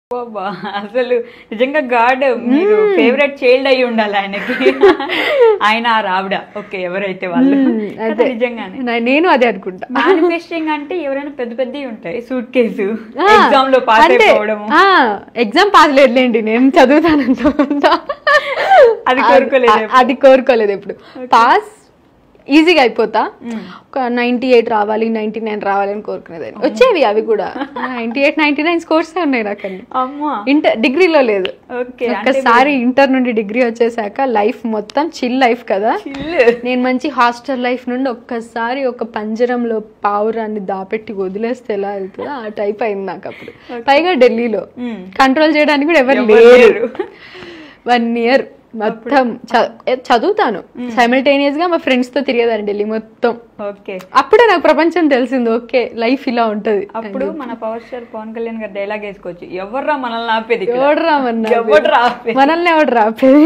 అబ్బా, అసలు నిజంగా గాడ్ మీరు ఫేవరెట్ చైల్డ్ అయి ఉండాలి ఆయనకి ఆయన ఆ రావిడ ఓకే ఎవరైతే వాళ్ళు కదా, అదే నిజంగానే నా- నేను అదే అనుకుంటా మేనిఫెస్టింగ్ అంటే ఎవరైనా పెద్ద పెద్దవి ఉంటాయి సూట్ కేసు ఎగ్జామ్ లో పాస్ అంటే అయిపోవడము ఎగ్జామ్ పాస్ లేదులేండి నేను చదువుతానంత అది కోరుకోలేదు అది కోరుకోలేదు ఎప్పుడు పాస్ ఈజీగా అయిపోతా ఒక నైన్టీ ఎయిట్ రావాలి నైన్టీ నైన్ రావాలి అని కోరుకునేదాన్ని వచ్చేవి అవి కూడా ninety eight ninety nine scores ఉన్నాయి నాకు అన్ని అమ్మా ఇంటర్ డిగ్రీలో లేదు ఓకే ఒక్కసారి ఇంటర్ నుండి డిగ్రీ వచ్చేసాక లైఫ్ మొత్తం చిల్ లైఫ్ కదా నేను మంచి హాస్టల్ లైఫ్ నుండి ఒక్కసారి ఒక పంజరంలో పావురాన్ని దాపెట్టి వదిలేస్తే ఎలా వెళ్తుందో ఆ టైప్ అయింది నాకు అప్పుడు పైగా ఢిల్లీలో కంట్రోల్ చేయడానికి కూడా ఎవరు లేరు వన్ ఇయర్ మొత్తం చ- ఏ, చదువుతాను సైమల్టేనియస్ గా మా ఫ్రెండ్స్ తో తిరిగేదాన్ని ఢిల్లీ మొత్తం ఓకే అప్పుడే నాకు ప్రపంచం తెలిసింది ఓకే లైఫ్ ఇలా ఉంటది అప్పుడు మన పవర్ స్టార్ పవన్ కళ్యాణ్ గారు డైలాగ్ వేసుకోవచ్చు ఎవర్రా మనల్ని ఆపేది ఇక్కడ? ఎవడ్రా మన్నా ఎవడ్రా ఆపేది? మనల్ని ఎవడు రాపేది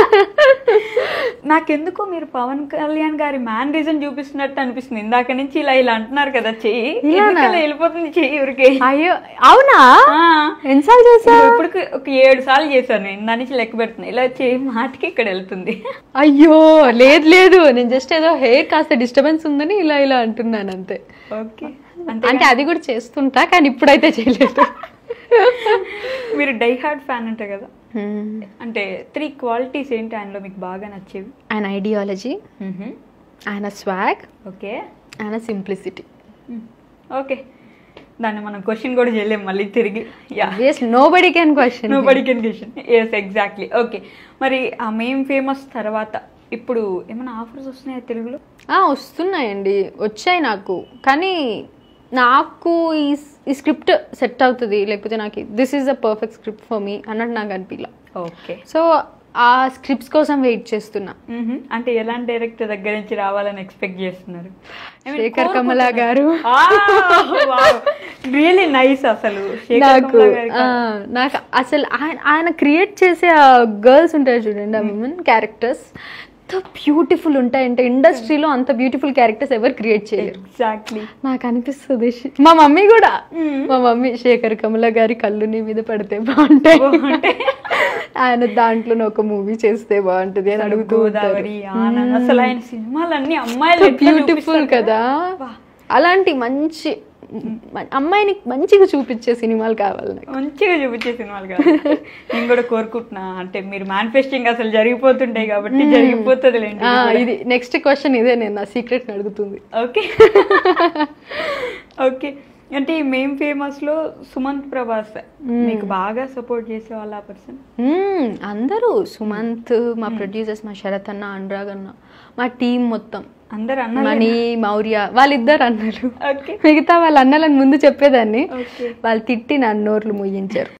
నాకెందుకో మీరు పవన్ కళ్యాణ్ గారి మ్యాన్ రీజన్ చూపిస్తున్నట్టు అనిపిస్తుంది ఇందాక నుంచి ఇలా ఇలా అంటున్నారు కదా చెయ్యి ఎందుకలా వెళ్ళిపోతుంది చెయ్యి ఊరికే అయ్యో అవునా ఆ. ఎన్నిసార్లు చేసా ఇప్పుడు ఒక ఏడు సార్లు చేశాను నేను దాని నుంచి లెక్క పెడుతున్నా ఇలా చేయి మాటకి ఇక్కడ వెళ్తుంది అయ్యో లేదు లేదు నేను జస్ట్ ఏదో హెయిర్ కాస్త డిస్టర్బెన్స్ ఉందని ఇలా ఇలా అంటున్నాను అంతే ఓకే అంటే అది కూడా చేస్తుంటా కానీ ఇప్పుడైతే చేయలేదు మీరు డై హార్డ్ ఫ్యాన్ అంటే కదా అంటే త్రీ క్వాలిటీస్ ఏంటి ఆయనలో మీకు బాగా నచ్చేవి ఆయన ఐడియాలజీ ఆయన స్వాగ్ ఓకే ఆయన సింప్లిసిటీ ఓకే దాన్ని మనం క్వశ్చన్ కూడా చేయలేం మళ్ళీ తిరిగి yeah nobody can question nobody can question yes exactly okay మరి ఆ మేం ఫేమస్ తర్వాత ఇప్పుడు ఏమైనా ఆఫర్స్ వస్తున్నాయా తెలుగులో వస్తున్నాయండి వచ్చాయి నాకు కానీ నాకు ఈ ఈ స్క్రిప్ట్ సెట్ అవుతుంది లేకపోతే నాకు this is the perfect script for me అన్నట్టు నాకు అనిపించలే ఓకే సో ఆ స్క్రిప్ట్స్ కోసం వెయిట్ చేస్తున్నా అంటే ఎలాంటి డైరెక్టర్ దగ్గర నుంచి రావాలని ఎక్స్పెక్ట్ చేస్తున్నారు శేఖర్ కమలా గారు రియలీ నైస్ అసలు శేఖర్ నాకు కమలా గారి ఆ, నాకు అసలు ఆయన ఆయన క్రియేట్ చేసే ఆ గర్ల్స్ ఉంటారు చూడండి ఆ విమెన్ క్యారెక్టర్స్ ఎంత బ్యూటిఫుల్ ఉంటాయంటే ఇండస్ట్రీలో అంత బ్యూటిఫుల్ క్యారెక్టర్స్ ఎవరు క్రియేట్ చేయలేరు ఎగ్జాక్ట్లీ నాకు అనిపిస్తుంది శ- మా మమ్మీ కూడా మా మమ్మీ శేఖర్ కమల గారి కళ్ళు నీ మీద పడితే బాగుంటాయి ఆయన దాంట్లో ఒక మూవీ చేస్తే బాగుంటది అని అడుగుతూ గోదావరి ఆనంద్ అసలు ఆయన సినిమాలన్నీ అమ్మాయిలు ఎట్లా బ్యూటిఫుల్ చూపిస్తారు కదా వా. అలాంటి మంచి మ- అమ్మాయిని మంచిగా చూపించే సినిమాలు కావాలి నాకు మంచిగా చూపించే సినిమాలు కాదు నేను కూడా కోరుకుంటున్నా అంటే మీరు మేనిఫెస్టింగ్ అసలు జరిగిపోతుంటాయి కాబట్టి జరిగిపోతుంది లేండి ఆ, ఇది నెక్స్ట్ క్వశ్చన్ ఇదే నేను నా సీక్రెట్ అడుగుతుంది ఓకే ఓకే అంటే ఈ మేం ఫేమస్ లో సుమంత్ ప్రభాస్ మీకు బాగా సపోర్ట్ చేసే వాళ్ళ ఆ పర్సన్ మ్మ్, అందరూ సుమంత్ మా ప్రొడ్యూసర్స్ మా శరత్ అన్న అనురాగ్ అన్న మా టీం మొత్తం అందరు అన్నారు మణి మౌర్య వాళ్ళిద్దరు అన్నారు ఓకే మిగతా వాళ్ళ అన్నలను ముందు చెప్పేదాన్ని ఓకే వాళ్ళు తిట్టి నన్ను నోర్లు ముయ్యించారు